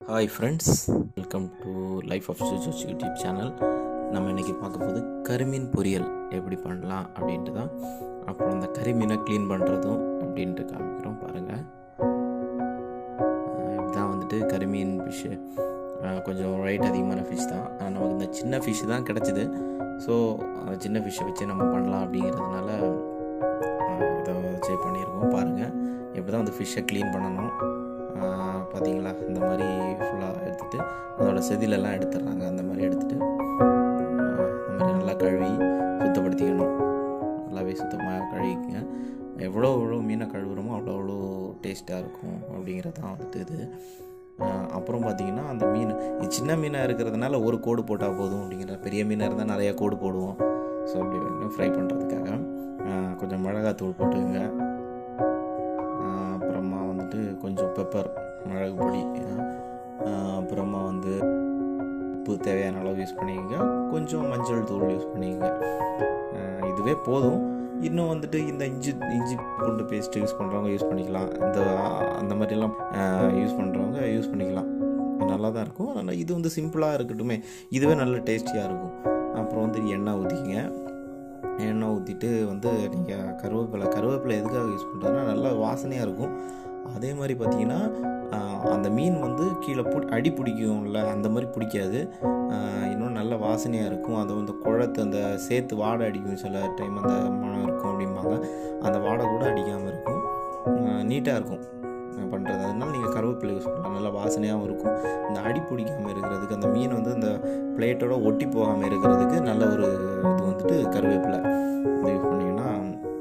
hi friends welcome to life of Sujoch YouTube channel நம்ம இன்றைக்கி பார்க்க போது கரிமீன் பொரியல் எப்படி பண்ணலாம் அப்படின்ட்டு தான் அப்புறம் அந்த கரிமீனை க்ளீன் பண்ணுறதும் அப்படின்ட்டு காமிக்கிறோம் பாருங்கள் இதுதான் வந்துட்டு கரிமீன் ஃபிஷ்ஷு கொஞ்சம் ரைட் அதிகமான ஃபிஷ் தான் ஆஹ் நமக்கு இந்த சின்ன ஃபிஷ் தான் கிடச்சிது ஸோ சின்ன ஃபிஷ்ஷை வச்சு நம்ம பண்ணலாம் அப்படிங்கிறதுனால ஆஹ் இதை வச்சு பண்ணியிருக்கோம் பாருங்கள் எப்படி தான் வந்து ஃபிஷ்ஷை க்ளீன் பண்ணணும் ஆஹ் பார்த்தீங்களா இந்த மாதிரி ஃபுல்லாக எடுத்துகிட்டு அதோட செதிலெல்லாம் எடுத்துடுறாங்க அந்த மாதிரி எடுத்துகிட்டு இந்த மாதிரி நல்லா கழுவி சுத்தப்படுத்திக்கணும் நல்லாவே சுத்தமாக கழுவிக்கங்க எவ்வளோ எவ்வளோ மீனை கழுவுறோமோ அவ்வளோ அவ்வளோ டேஸ்ட்டாக இருக்கும் அப்படிங்கிறது தான் வந்துட்டு இது ஆஹ் அப்புறம் பார்த்தீங்கன்னா அந்த மீன் இது சின்ன மீனாக இருக்கிறதுனால ஒரு கோடு போட்டால் போதும் அப்படிங்கிற பெரிய மீனாக இருந்தால் நிறையா கோடு போடுவோம் ஸோ அப்படி வேணும் ஃப்ரை பண்ணுறதுக்காக ஆஹ் கொஞ்சம் மிளகாத்தூள் போட்டுக்கோங்க ஆஹ் அப்புறமா வந்துட்டு கொஞ்சம் பெப்பர் மிளகு பொடி ஆஹ் அப்புறமா வந்து உப்பு தேவையான அளவு யூஸ் பண்ணிக்கோங்க கொஞ்சம் மஞ்சள் தூள் யூஸ் பண்ணிக்கோங்க ஆஹ் இதுவே போதும் இன்னும் வந்துட்டு இந்த இஞ்சி இஞ்சி பூண்டு பேஸ்ட் யூஸ் பண்ணுறவங்க யூஸ் பண்ணிக்கலாம் இந்த அந்த மாதிரிலாம் யூஸ் பண்ணுறவங்க யூஸ் பண்ணிக்கலாம் நல்லா தான் இருக்கும் ஆனால் இது வந்து சிம்பிளாக இருக்கட்டுமே இதுவே நல்ல டேஸ்டியாக இருக்கும் அப்புறம் வந்து எண்ணெய் ஊற்றிக்கிங்க எண்ணெய் ஊற்றிட்டு வந்து நீங்கள் கருவேப்பிலை கருவேப்பிலை எதுக்காக யூஸ் பண்ணுறதுனா நல்லா வாசனையாக இருக்கும் அதே மாதிரி பார்த்தீங்கன்னா ஆஹ், அந்த மீன் வந்து கீழே பு அடி பிடிக்கும்ல அந்த மாதிரி பிடிக்காது ஆஹ், இன்னும் நல்ல வாசனையாக இருக்கும் அது வந்து குழத்து அந்த சேர்த்து வாடை அடிக்கும் சில டைம் அந்த மனம் இருக்கும் அப்படிம்பாங்க அந்த வாடை கூட அடிக்காமல் இருக்கும் நீட்டாக இருக்கும் பண்ணுறது அதனால நீங்கள் கருவேப்பிலை யூஸ் பண்ணலாம் நல்லா வாசனையாகவும் இருக்கும் இந்த அடி பிடிக்காமல் இருக்கிறதுக்கு அந்த மீன் வந்து இந்த பிளேட்டோட ஒட்டி போகாமல் இருக்கிறதுக்கு நல்ல ஒரு இது வந்துட்டு கருவேப்பிலை இது யூஸ் பண்ணிங்கன்னா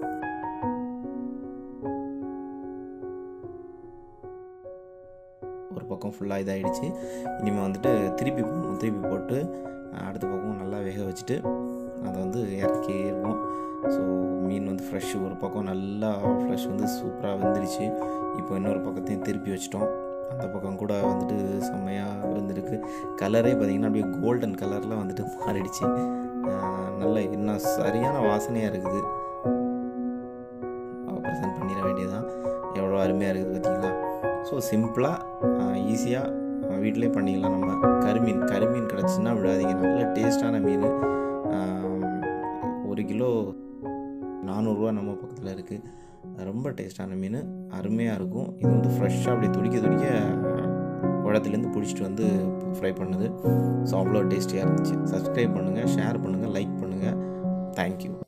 ஒரு பக்கம் ஃபுல்லாக இதாகிடுச்சு இனிமேல் வந்துட்டு திருப்பி போடணும் திருப்பி போட்டு அஹ், அடுத்த பக்கம் நல்லா வேக வச்சுட்டு அதை வந்து இறக்கிடுவோம் ஸோ மீன் வந்து ஃப்ரெஷ் ஒரு பக்கம் நல்லா ஃப்ரெஷ் வந்து சூப்பராக வெந்துருச்சு இப்போ இன்னொரு பக்கத்தையும் திருப்பி வச்சிட்டோம் அந்த பக்கம் கூட வந்துட்டு செம்மையாக வெந்திருக்கு கலரே பார்த்திங்கன்னா அப்படியே கோல்டன் கலரில் வந்துட்டு மாறிடுச்சு அஹ், நல்ல இன்னும் சரியான வாசனையாக இருக்குது ப்ரெசென்ட் பண்ணிட வேண்டியதான் எவ்வளோ அருமையாக இருக்குது பார்த்தீங்களா ஸோ சிம்பிளாக ஈஸியாக வீட்டிலே பண்ணிக்கலாம் நம்ம கருமீன் கருமீன் கிடச்சுன்னா விடாதீங்க நல்ல டேஸ்டான மீன் ஆஹ், ஒரு கிலோ நானூறுரூவா நம்ம பக்கத்தில் இருக்குது ரொம்ப டேஸ்டான மீன் அருமையாக இருக்கும் இது வந்து ஃப்ரெஷ்ஷாக அப்படி துடிக்க துடிக்க குளத்துலேருந்து பிடிச்சிட்டு வந்து ஃப்ரை பண்ணுது ஸோ அவ்வளோ டேஸ்டியாக இருந்துச்சு சப்ஸ்கிரைப் பண்ணுங்கள் ஷேர் பண்ணுங்கள் லைக் பண்ணுங்கள் தேங்க்யூ